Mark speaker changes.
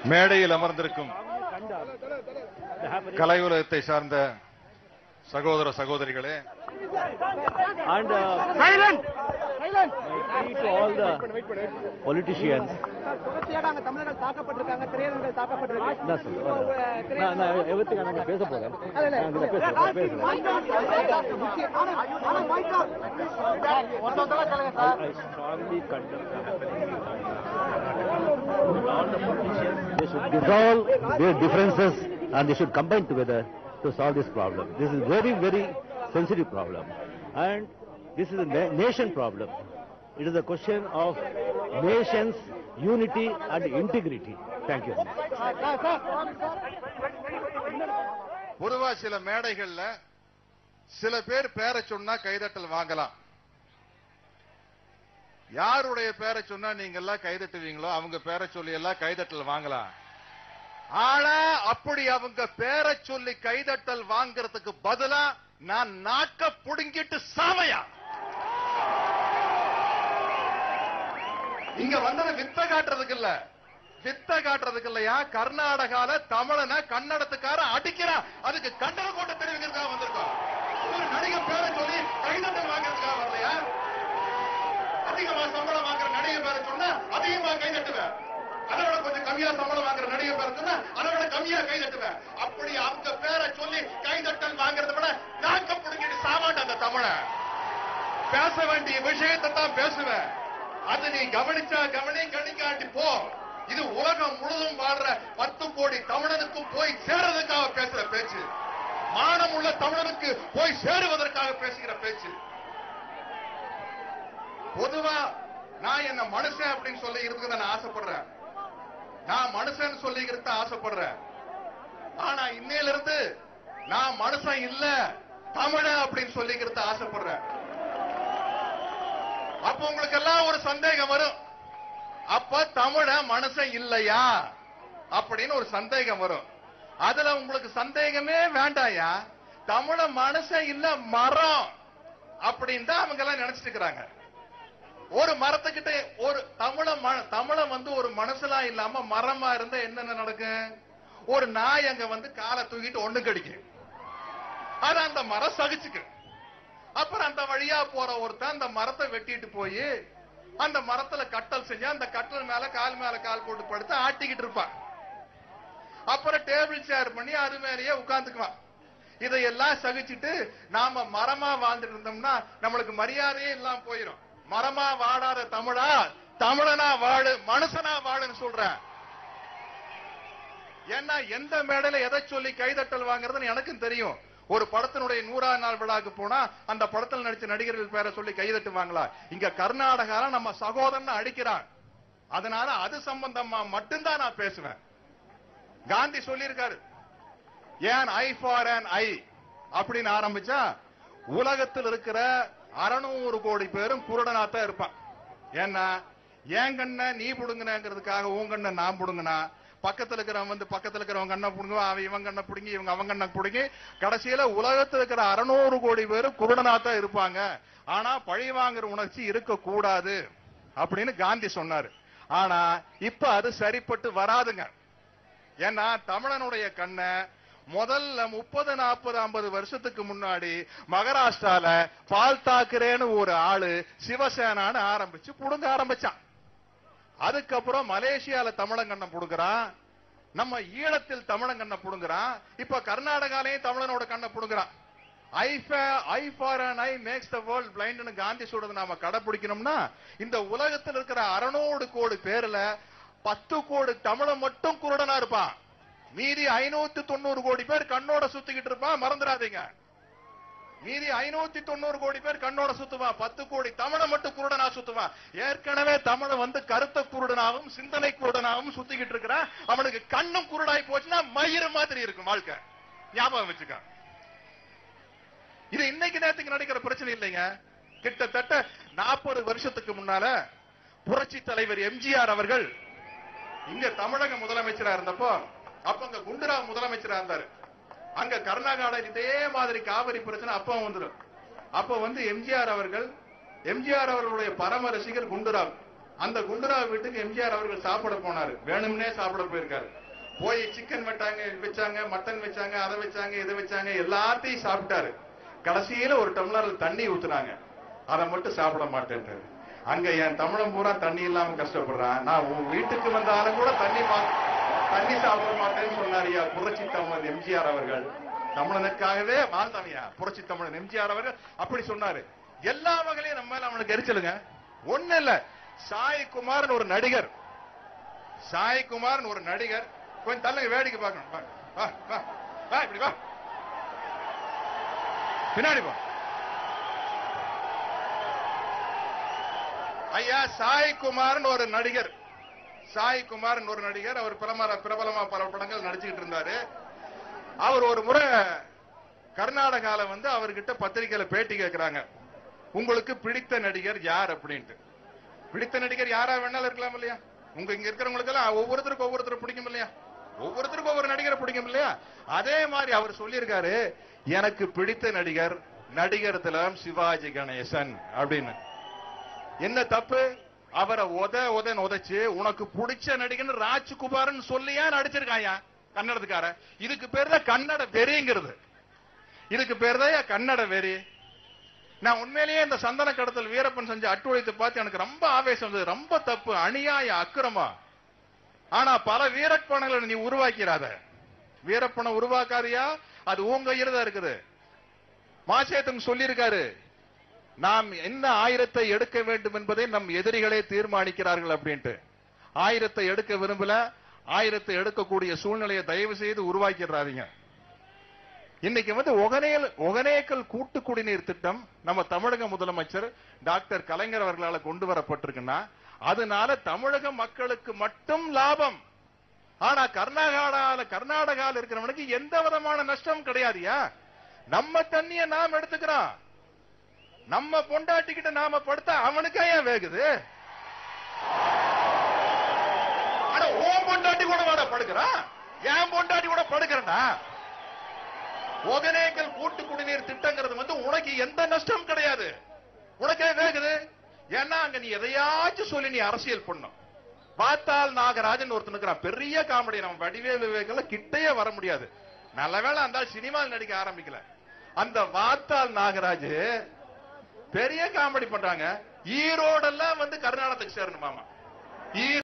Speaker 1: மேடையில் அமர்ந்திருக்கும் கலை உலகத்தை சார்ந்த சகோதர சகோதரிகளே
Speaker 2: And uh, my plea to all the politicians.
Speaker 3: தொடர்ச்சியாக அங்க தமிழர்கள் தாக்கப்பட்டிருக்காங்க திரையரங்குகள் தாக்கப்பட்டிருக்காங்க
Speaker 2: என்ன சொல்லுங்க? நான் நான் everything நான் அங்க பேச போறேன். நான் இதுல பேசுறேன், பேசுறேன். I strongly condemn the happening. All the politicians, they should dissolve their differences and they should combine together to solve this problem. This is very, very sensitive problem. And this is a na- nation problem. It is a question of nation's unity and integrity. Thank you.
Speaker 1: பொதுவா சில மேடைகள்ல சில பேர் பேரை சொன்னா கைதட்டல் வாங்கலாம் யாருடைய பேரை சொன்னா நீங்க எல்லாம் கைதட்டுவீங்களோ அவங்க பேரை சொல்லி எல்லாம் கைதட்டல் வாங்கலாம் ஆனா அப்படி அவங்க பேரை சொல்லி கைதட்டல் வாங்குறதுக்கு பதிலா நான் நாக்க புடுங்கிட்டு சாவையா இங்க வந்தது வித்த காட்டுறதுக்கு இல்ல வித்த காட்டுறதுக்கு இல்லையா கர்நாடகால தமிழனை கன்னடத்துக்காரன் அடிக்கிறான் அதுக்கு கண்டன கோட்டை தெரிவிக்கிறதுக்காக வந்திருக்கோம் ஒரு நடிகர் பேரை சொல்லி கைதட்டல் வாங்குறதுக்காக வரலையா அதிகமா சம்பளம் வாங்குற நடிகர் பேரை சொன்னா அதிகமா கைதட்டுவேன் அதை விட கொஞ்சம் கம்மியா சம்பளம் வாங்குற நடிகர் பேரை சொன்னா அதை விட கம்மியா கைதட்டுவேன் அப்படி அவங்க பேரை சொல்லி கைதட்டல் வாங்குறத விட நாக்க புடுங்கிட்டு சாமான் அந்த தமிழன் பேச வேண்டிய விஷயத்தை தான் பேசுவேன் அது நீ கவனிச்சா கவனி கணிக்காட்டி போ இது உலகம் முழுதும் வாழ்ற பத்து கோடி தமிழனுக்கும் போய் சேர்றதுக்காக பேசுற பேச்சு மானம் உள்ள தமிழனுக்கு போய் சேருவதற்காக பேசுகிற பேச்சு பொதுவா நான் என்ன மனுஷன் அப்படின்னு சொல்லி இருக்கிறத நான் ஆசைப்படுறேன் நான் மனுஷன் சொல்லிக்கிறத ஆசைப்படுறேன் ஆனா இன்னையில இருந்து நான் மனுஷன் இல்ல தமிழன் அப்படின்னு சொல்லிக்கிறத ஆசைப்படுறேன் அப்ப உங்களுக்கு எல்லாம் ஒரு சந்தேகம் வரும் அப்ப தமிழ மனுஷன் இல்லையா அப்படின்னு ஒரு சந்தேகம் வரும் அதுல உங்களுக்கு சந்தேகமே வேண்டாயா தமிழ மனுஷன் இல்ல மரம் அப்படின்னு தான் அவங்க எல்லாம் நினைச்சிட்டு இருக்கிறாங்க ஒரு மரத்துக்கிட்ட ஒரு தமிழ ம- தமிழன் வந்து ஒரு மனுஷனா இல்லாம மரமா இருந்தா என்னென்ன நடக்கும் ஒரு நாய் அங்க வந்து காலை தூக்கிட்டு ஒண்ணு கடிக்கும் அது அந்த மரம் சகிச்சுக்கு அப்புறம் அந்த வழியா போற ஒருத்தன் அந்த மரத்தை வெட்டிட்டு போய் அந்த மரத்துல கட்டல் செஞ்சு அந்த கட்டல் மேல கால் மேல கால் போட்டு படுத்து ஆட்டிக்கிட்டு இருப்பான் அப்புறம் டேபிள் சேர் பண்ணி அது மேலேயே உட்கார்ந்துக்குவான் இதையெல்லாம் சகிச்சுட்டு நாம மரமா வாழ்ந்துட்டு இருந்தோம்னா நம்மளுக்கு மரியாதையே இல்லாம போயிடும் மரமா வாடாத தமிழா தமிழனா வாழு மனுஷனா வாழுன்னு சொல்றேன் ஏன்னா எந்த மேடையில எதை சொல்லி கைதட்டல் வாங்குறதுன்னு எனக்கும் தெரியும் ஒரு படத்தினுடைய நூறாவது நாள் விழாக்கு போனா அந்த படத்தில் நடிச்ச நடிகர்கள் பேரை சொல்லி கைதட்டுவாங்களா இங்க கர்நாடகால நம்ம சகோதரன் அடிக்கிறான் அதனால அது சம்பந்தமா மட்டும்தான் நான் பேசுவேன் காந்தி சொல்லியிருக்காரு ஏன் ஐ ஃபார் an ஐ அப்படின்னு ஆரம்பிச்சா உலகத்தில் இருக்கிற அறுநூறு கோடி பேரும் குருடனாத்தான் இருப்பான் ஏன்னா என் கண்ணை நீ புடுங்கினங்கிறதுக்காக உன் கண்ணை நான் புடுங்கினா பக்கத்துல இருக்கிறவன் வந்து பக்கத்துல இருக்கிறவன் கண்ணை புடுங்குவான் அவன் இவன் கண்ணை புடுங்கி இவங்க அவன் கண்ணை புடுங்கி கடைசியில உலகத்துல இருக்கிற அறுநூறு கோடி பேரும் குருடனாத்தான் இருப்பாங்க ஆனா பழி வாங்குற உணர்ச்சி இருக்க கூடாது அப்படின்னு காந்தி சொன்னாரு ஆனா இப்ப அது சரிப்பட்டு வராதுங்க ஏன்னா தமிழனுடைய கண்ணை முதல்ல முப்பது நாற்பது ஐம்பது வருஷத்துக்கு முன்னாடி மகாராஷ்டிரால பால் தாக்கரேன்னு ஒரு ஆளு சிவசேனான்னு ஆரம்பிச்சு புடுங்க ஆரம்பிச்சான் அதுக்கப்புறம் மலேசியால தமிழங்கண்ணம் புடுங்குறான் நம்ம ஈழத்தில் தமிழங்கண்ண புடுங்குறான் இப்ப கர்நாடகாலையும் தமிழனோட கண்ணை புடுங்குறான் eye eye for an eye makes the world பிளைண்ட்னு காந்தி சொல்றதை நாம கடைபிடிக்கணும்னா இந்த உலகத்தில் இருக்கிற அறுநூறு கோடி பேர்ல பத்து கோடி தமிழன் மட்டும் குருடனா இருப்பான் மீதி ஐநூத்தி தொண்ணூறு கோடி பேர் கண்ணோட சுத்திக்கிட்டு இருப்பான் மறந்துடாதீங்க மீதி ஐநூத்தி தொண்ணூறு கோடி பேர் கண்ணோட சுத்துவான் பத்து கோடி தமிழை மட்டும் குருடனா சுத்துவான் ஏற்கனவே தமிழை வந்து கருத்த குருடனாவும் சிந்தனை குருடனாவும் சுத்திக்கிட்டு இருக்கிறான் அவனுக்கு கண்ணும் குருடாய் போச்சுன்னா மயிறு மாதிரி இருக்கும் வாழ்க்கை ஞாபகம் வச்சுக்க இது இன்னைக்கு நேரத்துக்கு நடக்கிற பிரச்சனை இல்லைங்க கிட்டத்தட்ட நாற்பது வருஷத்துக்கு முன்னால புரட்சி தலைவர் எம்ஜிஆர் அவர்கள் இங்க தமிழக முதலமைச்சரா இருந்தப்போ அப்ப அங்க குண்டுராவ் முதலமைச்சரா இருந்தாரு அங்க கர்நாடகால இதே மாதிரி காவிரி பிரச்சனை அப்ப வந்துடும் அப்ப வந்து எம்ஜிஆர் அவர்கள் எம்ஜிஆர் அவர்களுடைய பரம ரசிகர் குண்டுராவ் அந்த குண்டுராவ் வீட்டுக்கு எம்ஜிஆர் அவர்கள் சாப்பிட போனாரு வேணும்னே சாப்பிட போயிருக்காரு போய் சிக்கன் வச்சாங்க வச்சாங்க மட்டன் வச்சாங்க அதை வச்சாங்க இதை வச்சாங்க எல்லாத்தையும் சாப்பிட்டாரு கடைசியில ஒரு டம்ளர்ல தண்ணி ஊத்துனாங்க அதை மட்டும் சாப்பிட மாட்டேன்றாரு அங்க என் தமிழன் பூரா தண்ணி இல்லாம கஷ்டப்படுறான் நான் உன் வீட்டுக்கு வந்தாலும் கூட தண்ணி மா- தண்ணி சாப்பிட மாட்டேன்னு சொன்னாரியா புரட்சி தமிழன் எம்ஜிஆர் அவர்கள் தமிழனுக்காகவே வாழ்ந்தாமையா புரட்சி தமிழன் எம்ஜிஆர் அவர்கள் அப்படி சொன்னாரு எல்லா வகையிலும் நம்ம மேல அவனுக்கு எரிச்சலுங்க ஒண்ணு இல்ல சாய் குமார்னு ஒரு நடிகர் சாய் குமார்னு ஒரு நடிகர் கொஞ்சம் தள்ளுங்க வேடிக்கை பார்க்கணும் வா, வா வா வா இப்படி வா பின்னாடி வா ஐயா சாய் குமார்னு ஒரு நடிகர் சாய் குமார்னு ஒரு நடிகர் அவர் பிரபல பிரபலமா பல படங்கள் நடிச்சுக்கிட்டு இருந்தாரு அவர் ஒரு முறை கர்நாடகால வந்து அவர்கிட்ட பத்திரிக்கையில பேட்டி கேட்கிறாங்க உங்களுக்கு பிடித்த நடிகர் யார் அப்படின்ட்டு பிடித்த நடிகர் யாரா வேணாலும் இருக்கலாம் இல்லையா உங்க இங்க இருக்கிறவங்களுக்கு எல்லாம் ஒவ்வொருத்தருக்கும் ஒவ்வொருத்தர் பிடிக்கும் இல்லையா ஒவ்வொருத்தருக்கும் ஒவ்வொரு நடிகரை பிடிக்கும் இல்லையா அதே மாதிரி அவர் சொல்லியிருக்காரு எனக்கு பிடித்த நடிகர் நடிகர் திலகம் சிவாஜி கணேசன் அப்படின்னு என்ன தப்பு அவரை உத உதன்னு உதைச்சு உனக்கு பிடிச்ச நடிகன் ராஜ்குமார்னு சொல்லியா நடிச்சிருக்காயா கன்னடத்துக்கார இதுக்கு பேர் தான் கன்னட வெறிங்கிறது இதுக்கு பேர் தான் கன்னட வெறி நான் உண்மையிலேயே இந்த சந்தன கடத்தல் வீரப்பன் செஞ்ச அட்டுழைத்து பார்த்து எனக்கு ரொம்ப ஆவேசம் வந்தது ரொம்ப தப்பு அநியாய அக்கிரமா ஆனா பல வீரப்பணங்களை நீ உருவாக்கிறாத வீரப்பனை உருவாக்காதியா அது உங்க கையில தான் இருக்குது மாசேத்தன் சொல்லியிருக்காரு நாம் என்ன ஆயிரத்தை எடுக்க வேண்டும் என்பதை நம் எதிரிகளே தீர்மானிக்கிறார்கள் அப்படின்ட்டு ஆயிரத்தை எடுக்க விரும்பல ஆயிரத்தை எடுக்கக்கூடிய சூழ்நிலையை தயவு செய்து உருவாக்கிடுறாதீங்க இன்னைக்கு வந்து ஒகனேல் ஒகனேக்கல் கூட்டு குடிநீர் திட்டம் நம்ம தமிழக முதலமைச்சர் டாக்டர் கலைஞர் அவர்களால் கொண்டு வரப்பட்டிருக்குன்னா அதனால தமிழக மக்களுக்கு மட்டும் லாபம் ஆனா கர்நாடகால கர்நாடகால இருக்கிறவனுக்கு எந்த விதமான நஷ்டம் கிடையாதுயா நம்ம தண்ணிய நாம் எடுத்துக்கிறோம் நம்ம பொண்டாட்டிக்கிட்ட நாம படுத்தா அவனுக்கா ஏன் வேகுது அட உன் பொண்டாட்டி கூட வாடா படுக்கிறான் என் பொண்டாட்டி கூட படுக்கிறா ஒகனேக்கல் கூட்டு குடிநீர் திட்டங்கிறது வந்து உனக்கு எந்த நஷ்டம் கிடையாது உனக்கே வேகுது ஏன்னா அங்க நீ எதையாச்சும் சொல்லி நீ அரசியல் பண்ணும் பார்த்தால் நாகராஜன் ஒருத்தன் இருக்கிறான் பெரிய காமெடி நம்ம வடிவேலு விவேகல கிட்டயே வர முடியாது நல்ல வேளை அந்த ஆள் சினிமாவில் நடிக்க ஆரம்பிக்கல அந்த வாத்தால் நாகராஜ் பெரிய காமெடி பண்றாங்க ஈரோடெல்லாம் வந்து கர்நாடகத்துக்கு சேரணுமாமா ஈ